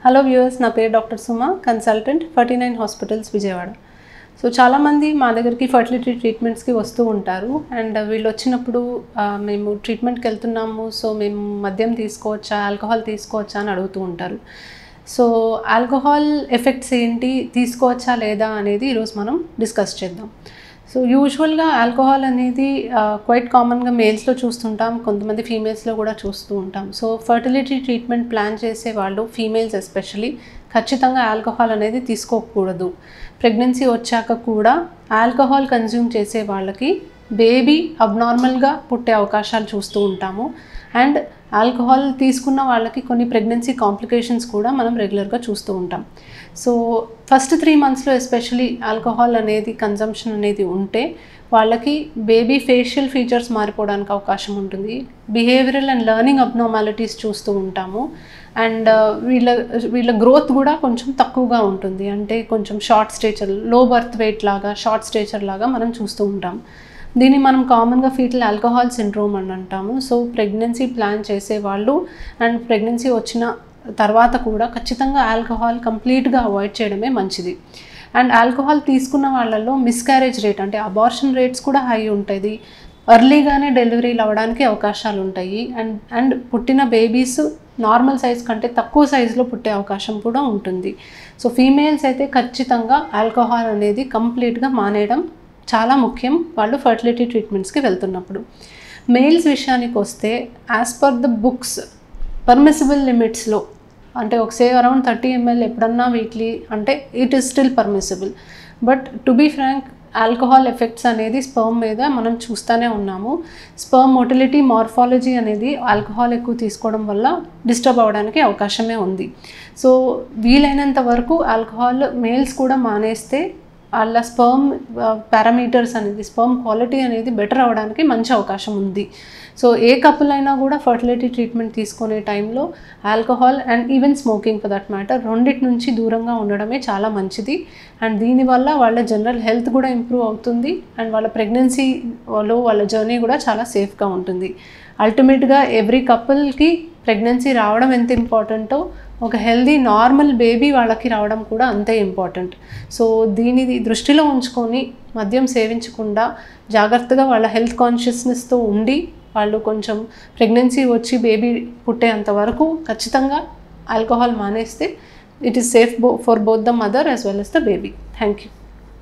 hello viewers నా పేరు doctor Suma consultant ferty nine hospitals Vijayawada so చాలామంది మా దగ్గరికి ఫర్టిలిటీ ట్రీట్మెంట్స్కి వస్తూ ఉంటారు అండ్ వీళ్ళు వచ్చినప్పుడు ఆ, మేము ట్రీట్మెంట్కి వెళ్తున్నాము సో మేము మద్యం తీసుకోవచ్చా ఆల్కహాల్ తీసుకోవచ్చా అని అడుగుతూ ఉంటారు సో ఆల్కహాల్ ఎఫెక్ట్స్ ఏంటి తీసుకోవచ్చా లేదా అనేది ఈరోజు మనం డిస్కస్ చేద్దాం సో యూజువల్గా ఆల్కహాల్ అనేది క్వైట్ కామన్గా మేల్స్లో చూస్తుంటాం కొంతమంది ఫీమేల్స్లో కూడా చూస్తూ ఉంటాం సో ఫర్టిలిటీ ట్రీట్మెంట్ ప్లాన్ చేసే వాళ్ళు ఫీమేల్స్ ఎస్పెషలీ ఖచ్చితంగా ఆల్కహాల్ అనేది తీసుకోకూడదు ప్రెగ్నెన్సీ వచ్చాక కూడా ఆల్కహాల్ కన్జ్యూమ్ చేసే వాళ్ళకి బేబీ అబ్నార్మల్గా పుట్టే అవకాశాలు చూస్తూ ఉంటాము అండ్ ఆల్కహాల్ తీసుకున్న వాళ్ళకి కొన్ని ప్రెగ్నెన్సీ కాంప్లికేషన్స్ కూడా మనం రెగ్యులర్గా చూస్తూ ఉంటాం సో ఫస్ట్ త్రీ మంత్స్లో ఎస్పెషలీ ఆల్కహాల్ అనేది కన్జంప్షన్ అనేది ఉంటే వాళ్ళకి బేబీ ఫేషియల్ ఫీచర్స్ మారిపోవడానికి అవకాశం ఉంటుంది బిహేవియరల్ అండ్ లెర్నింగ్ అబ్నార్మాలిటీస్ చూస్తూ ఉంటాము అండ్ వీళ్ళ వీళ్ళ గ్రోత్ కూడా కొంచెం తక్కువగా ఉంటుంది అంటే కొంచెం short stature low birth weight లాగా షార్ట్ స్టేచర్ లాగా మనం చూస్తూ ఉంటాం దీన్ని మనం కామన్గా ఫీటల్ ఆల్కహాల్ సిండ్రోమ్ అని అంటాము సో ప్రెగ్నెన్సీ ప్లాన్ చేసే వాళ్ళు అండ్ ప్రెగ్నెన్సీ వచ్చిన తర్వాత కూడా ఖచ్చితంగా ఆల్కహాల్ కంప్లీట్గా అవాయిడ్ చేయడమే మంచిది అండ్ ఆల్కహాల్ తీసుకున్న వాళ్ళల్లో మిస్క్యారేజ్ రేట్ అంటే అబార్షన్ రేట్స్ కూడా హై ఉంటుంది ఎర్లీగానే డెలివరీలు అవ్వడానికి అవకాశాలు ఉంటాయి అండ్ అండ్ పుట్టిన బేబీస్ నార్మల్ సైజ్ కంటే తక్కువ సైజులో పుట్టే అవకాశం కూడా ఉంటుంది సో ఫీమేల్స్ అయితే ఖచ్చితంగా ఆల్కహాల్ అనేది కంప్లీట్గా మానేయడం చాలా ముఖ్యం వాళ్ళు ఫర్టిలిటీ ట్రీట్మెంట్స్కి వెళ్తున్నప్పుడు మెయిల్స్ విషయానికి వస్తే as per the books permissible లిమిట్స్లో అంటే ఒక సే అరౌండ్ థర్టీ ఎంఎల్ ఎప్పుడన్నా వీక్లీ అంటే it is still permissible but to be frank alcohol effects అనేది స్పర్మ్ మీద మనం చూస్తూనే ఉన్నాము స్పర్మ్ మొటిలిటీ మార్ఫాలజీ అనేది ఆల్కహాల్ ఎక్కువ తీసుకోవడం వల్ల డిస్టర్బ్ అవ్వడానికి అవకాశమే ఉంది సో వీలైనంత వరకు ఆల్కహాల్ మేల్స్ కూడా మానేస్తే వాళ్ళ స్పర్మ్ పారామీటర్స్ అనేది స్పర్మ్ క్వాలిటీ అనేది బెటర్ అవ్వడానికి మంచి అవకాశం ఉంది సో ఏ కపుల్ అయినా కూడా ఫర్టిలిటీ ట్రీట్మెంట్ తీసుకునే టైంలో alcohol and even smoking for that matter రెండిటి నుంచి దూరంగా ఉండడమే చాలా మంచిది అండ్ దీనివల్ల వాళ్ళ జనరల్ హెల్త్ కూడా ఇంప్రూవ్ అవుతుంది అండ్ వాళ్ళ ప్రెగ్నెన్సీలో వాళ్ళ జర్నీ కూడా చాలా సేఫ్గా ఉంటుంది అల్టిమేట్గా ఎవ్రీ కపుల్కి ప్రెగ్నెన్సీ రావడం ఎంత ఇంపార్టెంటో ఒక హెల్దీ నార్మల్ బేబీ వాళ్ళకి రావడం కూడా అంతే ఇంపార్టెంట్ సో దీని దృష్టిలో ఉంచుకొని మద్యం సేవించకుండా జాగ్రత్తగా వాళ్ళ హెల్త్ కాన్షియస్నెస్తో ఉండి వాళ్ళు కొంచెం ప్రెగ్నెన్సీ వచ్చి బేబీ పుట్టేంత వరకు ఖచ్చితంగా ఆల్కహాల్ మానేస్తే it is safe both for both the mother as well as the baby thank you